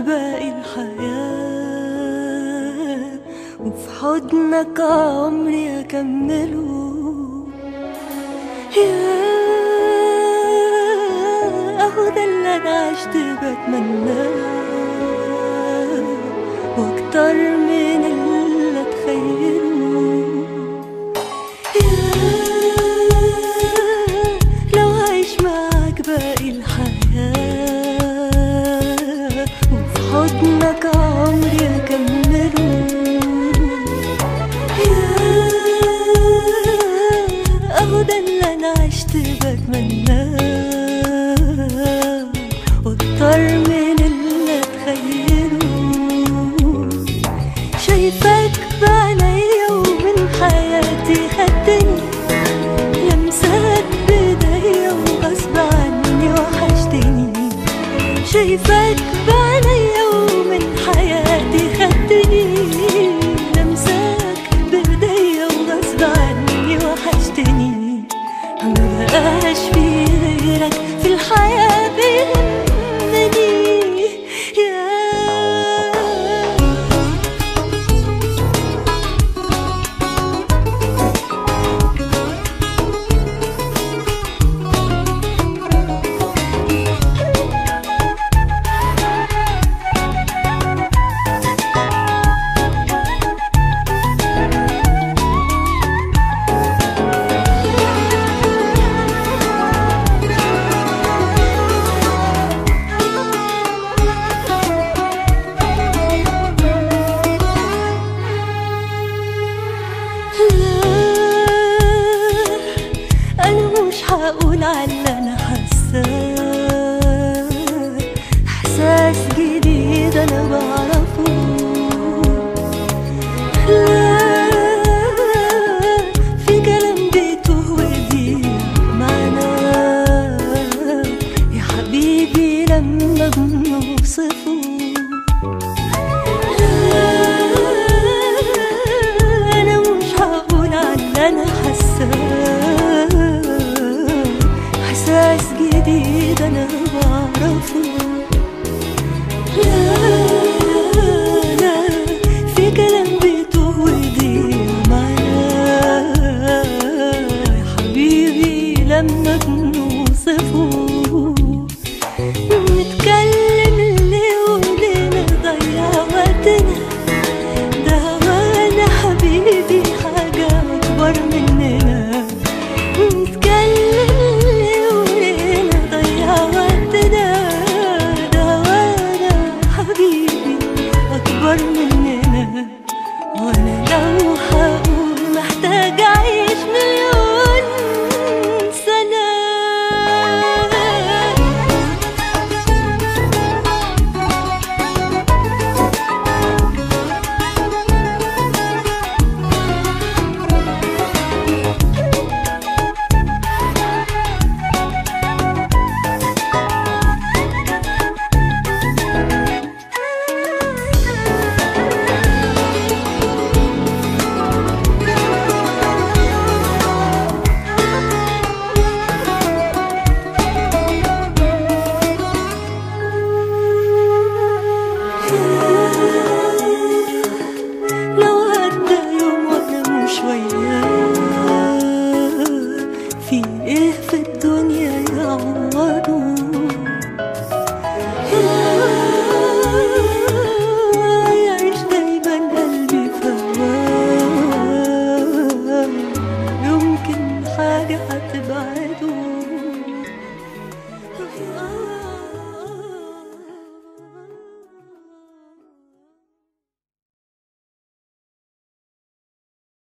باقي الحياة وفي حضنك عمري أكمله يا أهو ده اللي أنا عشت بتمناه وأكتر من اللي أتخيله يا لو عايش معاك باقي الحياة وفي حضنك عمري أكمله يا أهو ده اللي أنا عشت بتمناه وأكتر من اللي أتخيله شايفاك بعينيا ومن حياتي خدتني لمسات بايديا وغصب عني وحشتني شايفاك بعينيا ومن حياتي خدتني لمساك بايديا وغصب عني وحشتني مبقاش في غيرك في الحياة بيهمني يا لا انا مش هقول على اللي انا حاساه احساس جديد انا بعرفه لا في كلام بيتوه ويضيع معناه يا حبيبي لما بنوصفه أنا مش هقول على اللي أنا حاساه إحساس جديد أنا بعرفه لا لا في كلام بيتوه ويضيع معاه يا حبيبي لما بنوصفه نتكلم ليه وليه نضيع وقتنا ده وانا حبيبي حاجة أكبر مننا نتكلم ليه وليه نضيع وقتنا ده وانا حبيبي أكبر مننا وانا لو هقول محتاج أعيش مليون سنة لو عدى يوم وانا مش وياه في ايه في الدنيا يعوضه يعيش دايما قلبي في هواه يمكن حاجة هتبعد